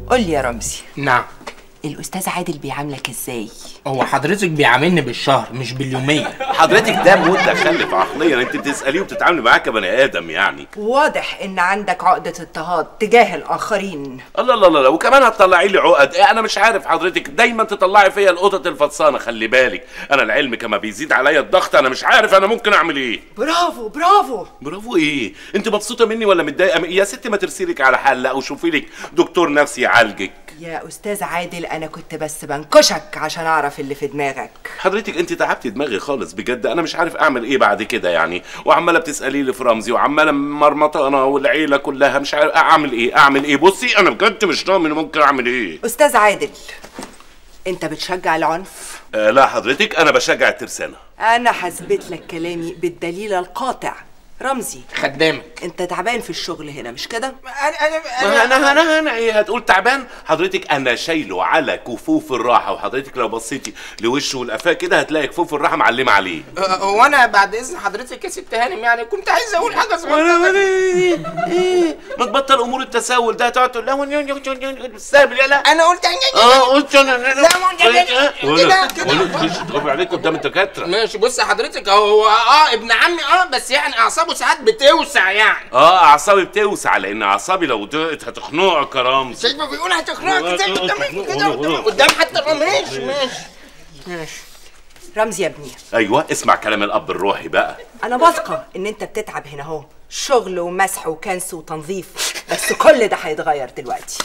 قول لي يا رمزي نعم الاستاذ عادل بيعاملك ازاي هو حضرتك بيعاملني بالشهر مش باليومية حضرتك ده متخلف عقليا انت بتساليه وبتتعاملي معاه كبني ادم يعني واضح ان عندك عقدة اضطهاد تجاه الاخرين الله الله الله وكمان هتطلعي لي عقد إيه انا مش عارف حضرتك دايما تطلعي فيا القطط الفطسانه خلي بالك انا العلم كما بيزيد عليا الضغط انا مش عارف انا ممكن اعمل ايه برافو برافو برافو ايه انت مبسوطه مني ولا متضايقه من- يا ستي ما ترسلك على حل لا وشوفي لك دكتور نفسي يعالجك يا استاذ عادل انا كنت بس بنكشك عشان اعرف اللي في دماغك حضرتك انت تعبتي دماغي خالص بجد انا مش عارف اعمل ايه بعد كده يعني وعماله بتسالي لي في رمزي وعماله مرمطانه والعيله كلها مش عارف اعمل ايه اعمل ايه بصي انا بجد مش ضامن ممكن اعمل ايه استاذ عادل انت بتشجع العنف آه لا حضرتك انا بشجع الترسانه انا هثبت لك كلامي بالدليل القاطع رمزي خدامك انت تعبان في الشغل هنا مش كده ما انا انا انا ايه هتقول تعبان حضرتك انا شايله على كفوف الراحه وحضرتك لو بصيتي لوشه والقفاه كده هتلاقي كفوف الراحه معلمه عليه هو انا بعد اذن حضرتك يا ست هانم يعني كنت عايز اقول حاجه وانا صغيره وانا ايه ايه ما تبطل امور التساؤل ده تقعد تقول لا بالسهل يا لا انا قلت اه قلت انا لا، ما- كده- كده. تضرب عليك قدام الدكاتره ماشي بص حضرتك هو اه ابن عمي اه بس يعني اعصابه ساعات بتوسع يعني اه اعصابي بتوسع لان اعصابي لو ضغط هتخنقك يا رمز شايفه بيقول هتخنقك ازاي قدام كده قدام قدام حتى ماشي ماشي ماشي رمزي يا ابني ايوه اسمع كلام الاب الروحي بقى انا واثقه ان انت بتتعب هنا اهو شغل ومسح وكنس وتنظيف بس كل ده هيتغير دلوقتي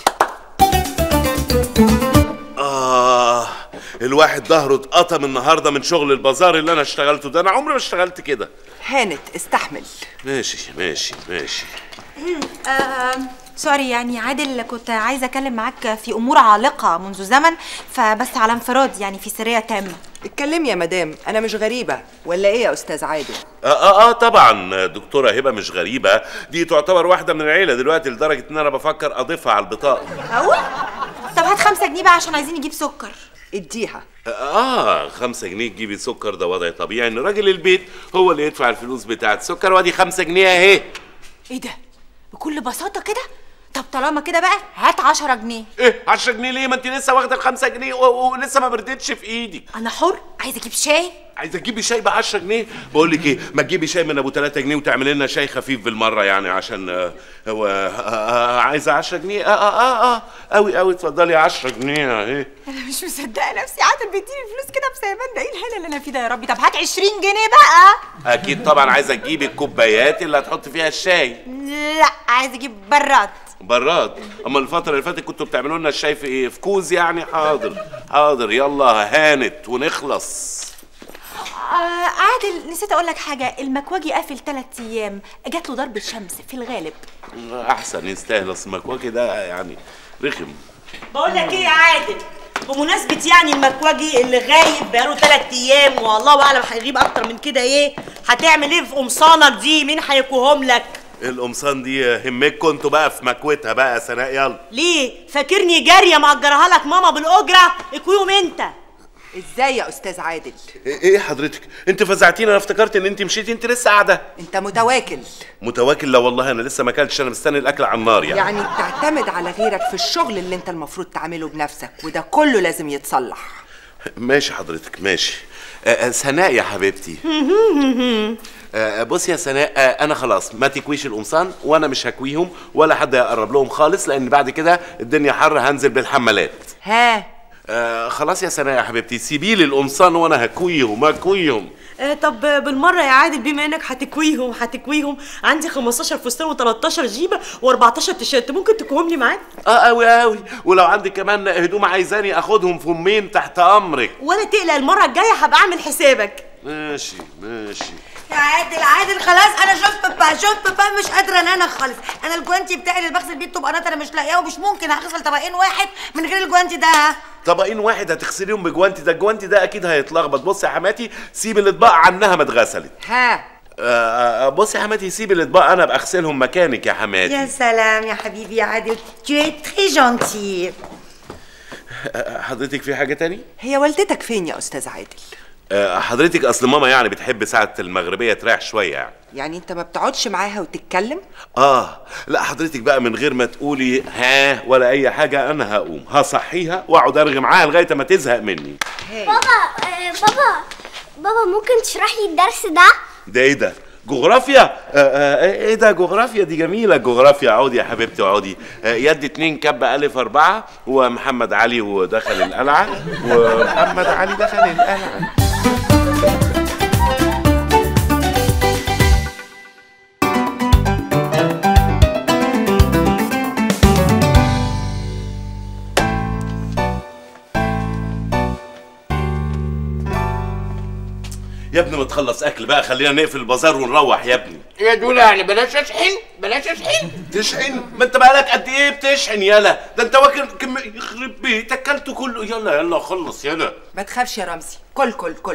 آه الواحد ظهره اتقطم النهارده من شغل البازار اللي انا اشتغلته ده انا عمري ما اشتغلت كده هانت استحمل ماشي ماشي ماشي آه سوري يعني عادل كنت عايزه اتكلم معاك في امور عالقه منذ زمن فبس على انفراد يعني في سريه تامه اتكلمي يا مدام انا مش غريبه ولا ايه يا استاذ عادل آه, اه اه طبعا دكتوره هبه مش غريبه دي تعتبر واحده من العيله دلوقتي لدرجه ان انا بفكر اضيفها على البطاقه اقول طب هات خمسة جنيه بقى عشان عايزين نجيب سكر اديها اه خمسة جنيه تجيبي سكر ده وضع طبيعي ان راجل البيت هو اللي يدفع الفلوس بتاعت السكر وادي خمسة جنيه اهي ايه ده بكل بساطه كده طب طالما كده بقى هات عشرة جنيه ايه 10 جنيه ليه ما انت لسه واخده الخمسة جنيه و- ولسه ما بردتش في ايدك انا حر عايزه اجيب شاي عايزه تجيبي شاي ب 10 جنيه بقول لك ايه ما تجيبي شاي من ابو 3 جنيه وتعملي لنا شاي خفيف بالمره يعني عشان آه هو آه آه عايزه 10 جنيه اه اه اه اه قوي قوي اتفضلي 10 جنيه اهي انا مش مصدقه نفسي عادل بيديني الفلوس كده بسيبان ده ايه الهنا اللي انا فيه ده يا ربي طب هات 20 جنيه بقى اكيد طبعا عايزه تجيبي الكوبايات اللي هتحط فيها الشاي لا عايزه اجيب براد براد اما الفتره اللي فاتت كنتوا بتعملوا لنا الشاي في ايه في كوز يعني حاضر حاضر يلا هانت ونخلص آه عادل نسيت اقول لك حاجه المكواجي قافل ثلاث ايام جات له ضربه شمس في الغالب احسن يستاهل اصل المكواكي ده يعني رخم بقول لك ايه يا عادل بمناسبة يعني المكواجي اللي غايب بقاله ثلاث ايام والله اعلم هيغيب اكتر من كده ايه هتعمل ايه في قمصانك دي مين هيكوهم لك القمصان دي همكوا انتوا بقى في مكوتها بقى يا سناء يلا ليه فاكرني جاريه مأجرها لك ماما بالاجره اكويهم انت ازاي يا استاذ عادل ايه حضرتك انت فزعتيني انا افتكرت ان انت مشيتي انت لسه قاعده انت متواكل متواكل لا والله انا لسه ما اكلتش انا مستني الاكل على النار يعني, يعني تعتمد على غيرك في الشغل اللي انت المفروض تعمله بنفسك وده كله لازم يتصلح ماشي حضرتك ماشي آه آه، سناء يا حبيبتي آه، بصي يا سناء آه، انا خلاص ما تكويش القمصان وانا مش هكويهم ولا حد هيقرب لهم خالص لان بعد كده الدنيا حر هنزل بالحمالات ها آه خلاص يا سناء يا حبيبتي سيبي لي القمصان وانا هكويهم هكويهم آه طب بالمره يا عادل بما انك هتكويهم هتكويهم عندي 15 فستان و13 جيبه و14 تيشيرت ممكن تكوهم لي معاك اه قوي قوي ولو عندك كمان هدوم عايزاني اخدهم فمين تحت امرك ولا تقلق المره الجايه هبقى اعمل حسابك ماشي ماشي يا عادل عادل خلاص انا شفت بابا شفت بابا مش قادره انام خالص انا الجوانتي بتاعي اللي بغسل بيه الطبقات انا مش لاقياه ومش ممكن هغسل طبقين واحد من غير الجوانتي ده طبقين واحد هتغسليهم بجوانتي ده الجوانتي ده اكيد هيتلخبط بصي يا حماتي سيب الاطباق عنها ما اتغسلت ها آه، آه، بصي يا حماتي سيب الاطباق انا بغسلهم مكانك يا يا حماتي سلام يا حبيبي يا عادل tu es très gentil آه، حضرتك في حاجه تاني هي والدتك فين يا استاذ عادل آه، حضرتك اصل ماما يعني بتحب ساعه المغربيه تريح شويه يعني يعني انت ما بتقعدش معاها وتتكلم اه لا حضرتك بقى من غير ما تقولي ها ولا اي حاجه انا هقوم هصحيها واقعد ارغي معاها لغايه ما تزهق مني بابا آه، بابا بابا ممكن تشرح لي الدرس ده ده ايه ده جغرافيا آه آه ايه ده جغرافيا دي جميله الجغرافيا اقعدي يا حبيبتي اقعدي آه يد اتنين كب الف اربعه ومحمد علي ودخل القلعه ومحمد علي دخل القلعه يا ابني ما تخلص اكل بقى خلينا نقفل البازار ونروح يا ابني يا دولة يعني بلاش اشحن بلاش اشحن تشحن ما انت بقالك قد ايه بتشحن يالا ده انت واكل كم يخرب بيتك اكلته كله يلا يلا خلص يلا ما تخافش يا رمزي كل كل كل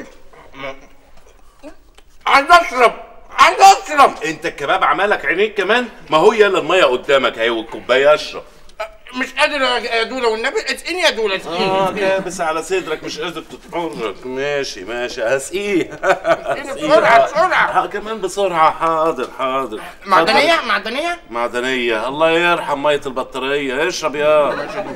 عايز اشرب عايز اشرب انت الكباب عملك عينيك كمان ما هو يلا الميه قدامك اهي والكوبايه اشرب مش قادر يا دولة والنبي اسقيني يا دولة اه اسقيني كابس على صدرك مش قادر تتحرك ماشي ماشي هسقيه اسقيني بسرعة بسرعة ها كمان بسرعه حاضر حاضر معدنية اتفضل. معدنية معدنيه الله يرحم ميه البطاريه اشرب يا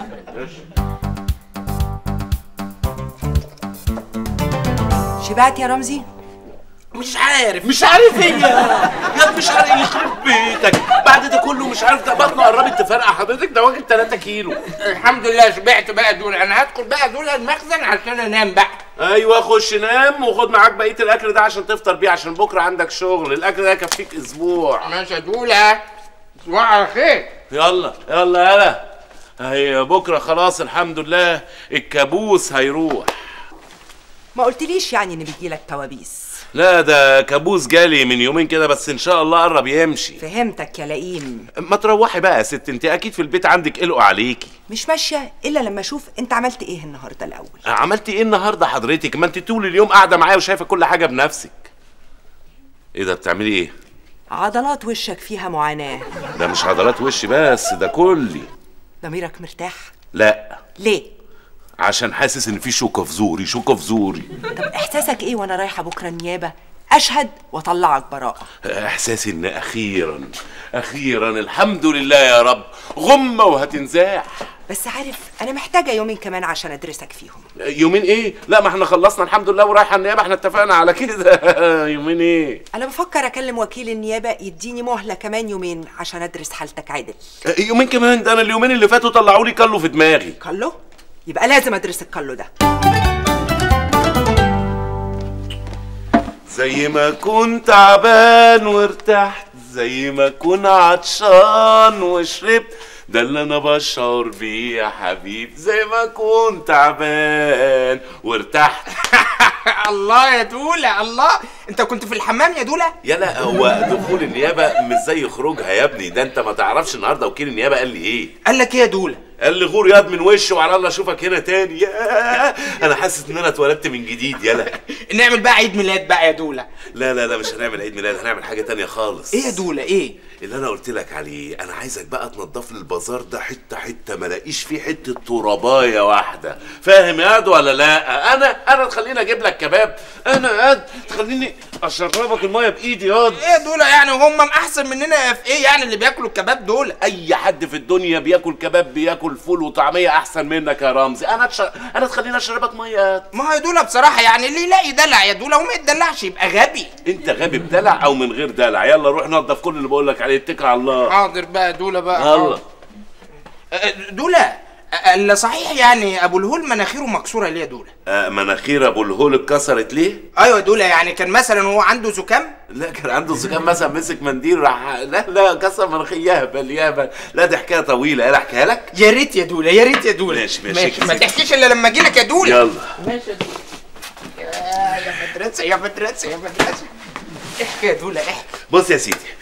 شبعت يا رمزي مش عارف مش عارف ايه يا مش عارف ايه يخرب بيتك بعد ده كله مش عارف ده بطنه قربت تفرقع حضرتك ده واكل 3 كيلو الحمد لله شبعت بقى دولة انا هدخل بقى دولة المخزن عشان انام بقى ايوه خش نام وخد معاك بقيه الاكل ده عشان تفطر بيه عشان بكره عندك شغل الاكل ده يكفيك اسبوع ماشي يا دولة صباح على خير يلا يلا يلا هي بكره خلاص الحمد لله الكابوس هيروح ما قلتليش يعني ان بيجيلك كوابيس لا ده كابوس جالي من يومين كده بس ان شاء الله قرب يمشي فهمتك يا لئيم ما تروحي بقى يا ست انت اكيد في البيت عندك قلق عليكي مش ماشيه الا لما اشوف انت عملت ايه النهارده الاول عملتي ايه النهارده حضرتك ما انت طول اليوم قاعده معايا وشايفه كل حاجه بنفسك ايه ده بتعملي ايه عضلات وشك فيها معاناه ده مش عضلات وشي بس ده كلي ضميرك مرتاح لا ليه عشان حاسس ان في شوكه في زوري شوكه في زوري طب احساسك ايه وانا رايحه بكره النيابه اشهد واطلعك براءه احساسي ان اخيرا اخيرا الحمد لله يا رب غمه وهتنزاح بس عارف انا محتاجه يومين كمان عشان ادرسك فيهم يومين ايه لا ما احنا خلصنا الحمد لله ورايحه النيابه احنا اتفقنا على كده يومين ايه انا بفكر اكلم وكيل النيابه يديني مهله كمان يومين عشان ادرس حالتك عدل يومين كمان ده انا اليومين اللي فاتوا طلعوا لي كله في دماغي كله يبقى لازم ادرس الكلو ده زي ما كنت تعبان وارتحت زي ما كنت عطشان وشربت ده اللي انا بشعر بيه يا حبيب زي ما كنت تعبان وارتحت الله يا دولة الله انت كنت في الحمام يا دولة يلا هو دخول النيابه مش زي خروجها يا ابني ده انت ما تعرفش النهارده وكيل النيابه قال لي ايه قال لك ايه يا دولة قال لي غور ياض من وشي وعلى الله اشوفك هنا تاني يا انا حاسس ان انا اتولدت من جديد يلا نعمل بقى عيد ميلاد بقى يا دولة لا لا لا مش هنعمل عيد ميلاد هنعمل حاجه تانية خالص ايه يا دولة ايه اللي انا قلت لك عليه انا عايزك بقى تنضف لي البازار ده حته حته ما الاقيش فيه حته ترابايه واحده فاهم يا قد ولا لا انا انا تخليني اجيب لك كباب انا قد تخليني اشربك الميه بايدي ياض ايه يا دولة يعني هم احسن مننا في ايه يعني اللي بياكلوا الكباب دول اي حد في الدنيا بياكل كباب بياكل فول وطعميه احسن منك يا رمزي انا تشر... انا تخليني اشربك ميه يا قد. ما هو يا دولة بصراحة يعني اللي يلاقي دلع يا دولة وما يتدلعش يبقى غبي انت غبي بدلع او من غير دلع يلا روح نضف كل اللي بقول لك عليه اتكل على الله حاضر بقى يا دولة بقى يلا أه، دولة أه، اللي صحيح يعني ابو الهول مناخيره مكسورة ليه يا دولة آه مناخير ابو الهول اتكسرت ليه ايوه يا دولة يعني كان مثلا هو عنده زكام لا كان عنده زكام مثلا مسك منديل راح لا لا كسر مناخير يهبل يهبل لا دي حكايه طويله انا احكيها لك يا ريت يا دولة يا ريت يا دولة ماشي، ماشي، ماشي ما ماشي. تحكيش الا لما اجي لك يا دولة يلا ماشي يا دولة يا يا مدرسة يا مدرسة يا مدرسة احكي يا دولة احكي بص يا سيدي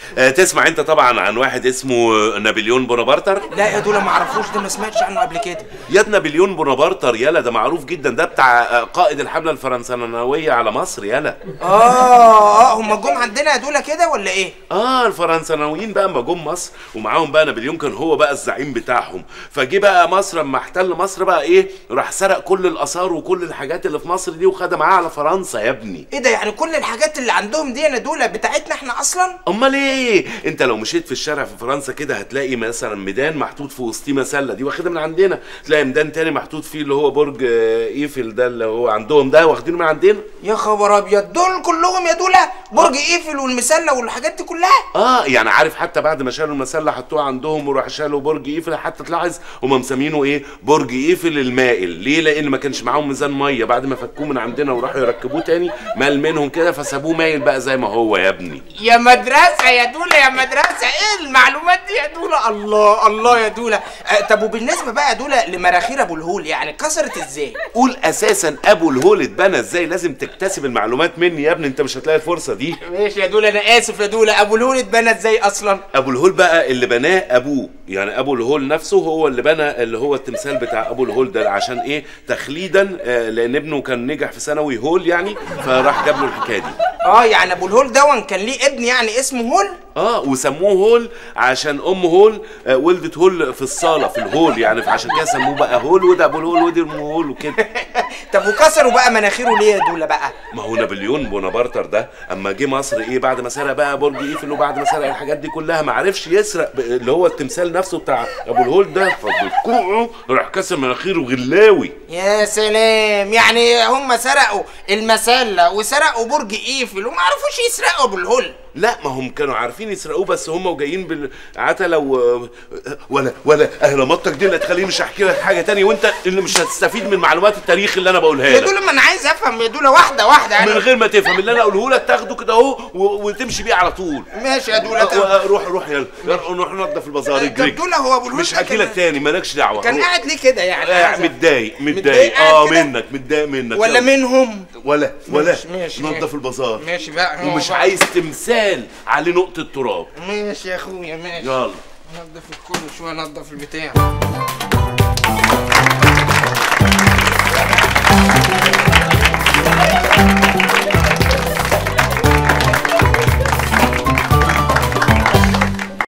آه تسمع انت طبعا عن واحد اسمه نابليون بونابرتر لا يا دولا ما اعرفوش ده ما سمعتش عنه قبل كده ياد نابليون بونابرتر يلا ده معروف جدا ده بتاع آه، قائد الحمله الفرنساويه على مصر يلا اه اه هم جم عندنا يا دولا كده ولا ايه اه الفرنساويين بقى اما جم مصر ومعاهم بقى نابليون كان هو بقى الزعيم بتاعهم فجه بقى مصر اما احتل مصر بقى ايه راح سرق كل الاثار وكل الحاجات اللي في مصر دي وخدها معاه على فرنسا يا ابني ايه ده يعني كل الحاجات اللي عندهم دي يا دولا بتاعتنا احنا اصلا امال ايه انت لو مشيت في الشارع في فرنسا كده هتلاقي مثلا ميدان محطوط في وسطيه مسله دي واخدها من عندنا تلاقي ميدان تاني محطوط فيه اللي هو برج آه، ايفل ده اللي هو عندهم ده واخدينه من عندنا يا خبر ابيض دول كلهم يا دولا برج ايفل والمسله والحاجات دي كلها اه يعني عارف حتى بعد ما شالوا المسله حطوها عندهم وراح شالوا برج ايفل حتى تلاحظ هم مسمينه ايه برج ايفل المائل ليه لان ما كانش معاهم ميزان ميه بعد ما فكوه من عندنا وراحوا يركبوه تاني مال منهم كده فسابوه مايل بقى زي ما هو يا ابني يا مدرسة يا دولا يا مدرسة ايه المعلومات دي يا دولا الله الله يا دولا آه طب وبالنسبة بقى يا دولا لمراخير ابو الهول يعني كسرت ازاي؟ قول اساسا ابو الهول اتبنى ازاي لازم تكتسب المعلومات مني يا ابني انت مش هتلاقي الفرصه دي ماشي يا دولا انا اسف يا دولا ابو الهول اتبنى ازاي اصلا؟ ابو الهول بقى اللي بناه ابوه يعني ابو الهول نفسه هو اللي بنى اللي هو التمثال بتاع ابو الهول ده عشان ايه تخليدا آه، لان ابنه كان نجح في ثانوي هول يعني فراح جاب له الحكايه دي اه يعني ابو الهول دون كان ليه ابن يعني اسمه هول؟ اه وسموه هول عشان ام هول آه، ولدت هول في الصاله في الهول يعني فعشان كده سموه بقى هول وده ابو الهول ودي ام هول وكده طب وكسروا بقى مناخيره ليه يا دولا بقى؟ ما هو نابليون بونابرتر ده اما جه مصر ايه بعد ما سرق بقى برج ايفل وبعد ما سرق الحاجات دي كلها ما عرفش يسرق ب- اللي هو التمثال نفسه بتاع ابو الهول ده فبكوعه راح كسر مناخيره غلاوي يا سلام يعني هم سرقوا المسلة وسرقوا برج ايفل وما عرفوش يسرقوا ابو الهول لا ما هم كانوا عارفين يسرقوه بس هم وجايين بالعتلة و... ولا ولا اهراماتك دي اللي تخليني مش هحكي لك حاجه تانية وانت اللي مش هتستفيد من معلومات التاريخ اللي انا بقولها يا لك دولا ما انا عايز افهم يا دولا واحده واحده من يعني غير ما تفهم اللي انا اقوله لك تاخده كده اهو و- وتمشي بيه على طول ماشي يا دولا طب و- روح روح يلا يلا نروح ننضف البازار طب اجري دولا هو ابو الهول مش ده هحكي لك كان- تاني مالكش دعوه كان روح. قاعد ليه كده يعني آه، عايز أ- متضايق متضايق متضايق اه قاعد كده؟ منك متضايق منك ولا يلا. منهم ولا ولا ماشي، ماشي، نضف ماشي. البازار ماشي بقى هو ومش بقى. عايز تمثال عليه نقطه تراب ماشي يا اخويا ماشي يلا نضف الكل شويه نضف البتاع